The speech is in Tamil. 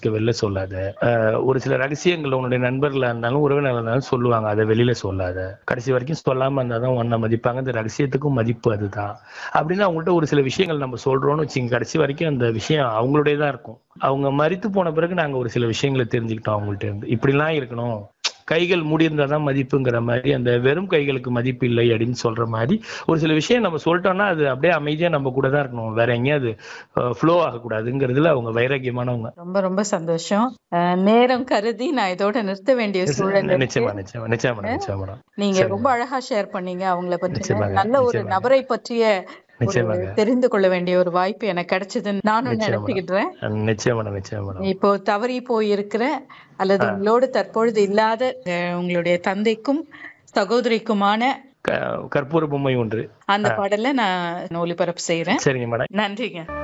வச்சுக்க வெளில சொல்லாத அஹ், ஒரு சில ரகசியங்கள் உன்னுடைய நண்பர்களா இருந்தாலும் உறவினர்களா இருந்தாலும் சொல்லுவாங்க அதை வெளியில சொல்லாத கடைசி வரைக்கும் சொல்லாம இருந்தாதான் உன்னை மதிப்பாங்க இந்த ரகசியத்துக்கும் மதிப்பு அதுதான் அப்படின்னு அவங்கள்ட்ட ஒரு சில விஷயங்கள் நம்ம சொல்றோம்னு வச்சுங்க கடைசி வரைக்கும் அந்த விஷயம் அவங்களுடையதான் இருக்கும் அவங்க மறித்து போன பிறகு நாங்க ஒரு சில விஷயங்களை தெரிஞ்சுக்கிட்டோம் அவங்கள்ட்ட இருந்து இப்படிலாம் இருக்கணும் கைகள் மூடியிருந்தாதான் மதிப்புங்கிற மாதிரி அந்த வெறும் கைகளுக்கு மதிப்பு இல்லை அப்படின்னு சொல்ற மாதிரி ஒரு சில விஷயம் நம்ம சொல்லிட்டோம்னா அது அப்படியே அமைதியா நம்ம கூட தான் இருக்கணும் வேற எங்கேயும் அது ஃப்ளோ ஆகக்கூடாதுங்கிறதுல அவங்க வைராக்கியமானவங்க ரொம்ப ரொம்ப சந்தோஷம் அஹ், நேரம் கருதி நான் இதோட நிறுத்த வேண்டிய சூழல் இருக்கு. நிச்சயமா நிச்சயமா நிச்சயமா மேடம் நிச்சயமா மேடம் நீங்க சரிங்க. ரொம்ப அழகா ஷேர் பண்ணீங்க அவங்கள பத்தி நிச்சயமாங்க, நல்ல ஒரு நிச்சயமாங்க. நபரை பற்றிய ஒரு நிச்சயமாங்க தெரிந்து கொள்ள வேண்டிய ஒரு வாய்ப்பு எனக்கு கிடைச்சதுன்னு நானும் நிச்சயமா. நினைச்சுக்கிட்டேன் நிச்சயம் மேடம் நிச்சயம் மேடம் இப்போ தவறி போயிருக்கிற அல்லது உங்களோடு தற்பொழுது இல்லாத அஹ், உங்களுடைய தந்தைக்கும் சகோதரிக்குமான க- கற்பூர பொம்மை ஒன்று அந்த பாடலை நான் ஒளிபரப்பு செய்யறேன் சரிங்க மேடம் நன்றிங்க